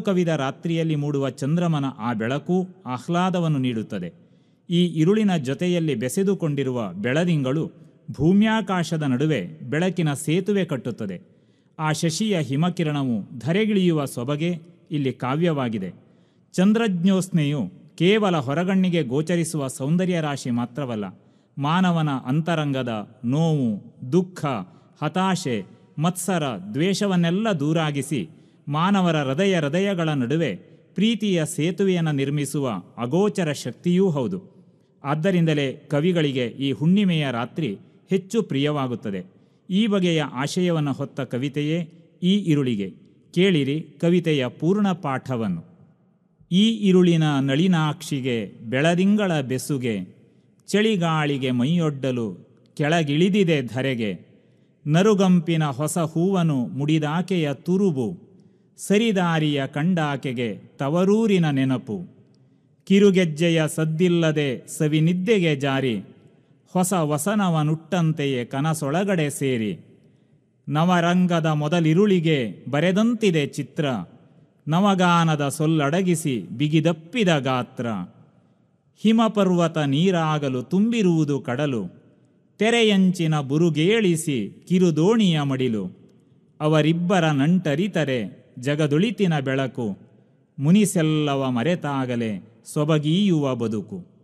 ಕವಿದ ರಾತ್ರಿಯಲ್ಲಿ ಮೂಡುವ ಚಂದ್ರಮನ ಆ ಬೆಳಕು ಆಹ್ಲಾದವನ್ನು ನೀಡುತ್ತದೆ ಈ ಇರುಳಿನ ಜೊತೆಯಲ್ಲಿ ಬೆಸೆದುಕೊಂಡಿರುವ ಬೆಳದಿಂಗಳು ಭೂಮ್ಯಾಕಾಶದ ನಡುವೆ ಬೆಳಕಿನ ಸೇತುವೆ ಕಟ್ಟುತ್ತದೆ ಆ ಶಶಿಯ ಹಿಮಕಿರಣವು ಧರೆಗಿಳಿಯುವ ಸೊಬಗೆ ಇಲ್ಲಿ ಕಾವ್ಯವಾಗಿದೆ ಚಂದ್ರಜ್ಞೋಸ್ನೆಯು ಕೇವಲ ಹೊರಗಣ್ಣಿಗೆ ಗೋಚರಿಸುವ ಸೌಂದರ್ಯ ರಾಶಿ ಮಾತ್ರವಲ್ಲ ಮಾನವನ ಅಂತರಂಗದ ನೋವು ದುಃಖ ಹತಾಶೆ ಮತ್ಸರ ದ್ವೇಷವನ್ನೆಲ್ಲ ದೂರಾಗಿಸಿ ಮಾನವರ ಹೃದಯ ಹೃದಯಗಳ ನಡುವೆ ಪ್ರೀತಿಯ ಸೇತುವೆಯನ್ನು ನಿರ್ಮಿಸುವ ಅಗೋಚರ ಶಕ್ತಿಯೂ ಹೌದು ಆದ್ದರಿಂದಲೇ ಕವಿಗಳಿಗೆ ಈ ಹುಣ್ಣಿಮೆಯ ರಾತ್ರಿ ಹೆಚ್ಚು ಪ್ರಿಯವಾಗುತ್ತದೆ ಈ ಬಗೆಯ ಆಶಯವನ್ನು ಹೊತ್ತ ಕವಿತೆಯೇ ಈ ಇರುಳಿಗೆ ಕೇಳಿರಿ ಕವಿತೆಯ ಪೂರ್ಣ ಪಾಠವನ್ನು ಈ ಇರುಳಿನ ನಳಿನಾಕ್ಷಿಗೆ ಬೆಳದಿಂಗಳ ಬೆಸುಗೆ ಚಳಿಗಾಳಿಗೆ ಮೈಯೊಡ್ಡಲು ಕೆಳಗಿಳಿದಿದೆ ಧರೆಗೆ ನರುಗಂಪಿನ ಹೊಸ ಹೂವನು ಮುಡಿದಾಕೆಯ ತುರುಬು ಸರಿದಾರಿಯ ಕಂಡಾಕೆಗೆ ತವರೂರಿನ ನೆನಪು ಕಿರುಗೆಜ್ಜೆಯ ಸದ್ದಿಲ್ಲದೆ ಸವಿನಿದ್ದೆಗೆ ಜಾರಿ ಹೊಸ ವಸನವನುಟ್ಟಂತೆಯೇ ಕನಸೊಳಗಡೆ ಸೇರಿ ನವರಂಗದ ಮೊದಲಿರುಳಿಗೆ ಬರೆದಂತಿದೆ ಚಿತ್ರ ನವಗಾನದ ಸೊಲ್ಲಡಗಿಸಿ ಬಿಗಿದಪ್ಪಿದ ಗಾತ್ರ ಹಿಮಪರ್ವತ ನೀರಾಗಲು ತುಂಬಿರುವುದು ಕಡಲು ತೆರೆಯಂಚಿನ ಬುರುಗೇಳಿಸಿ ಕಿರುದೋಣಿಯ ಮಡಿಲು ಅವರಿಬ್ಬರ ನಂಟರಿತರೆ ಜಗದುಳಿತಿನ ಬೆಳಕು ಮುನಿಸೆಲ್ಲವ ಮರೆತಾಗಲೇ ಸೊಬಗೀಯುವ ಬದುಕು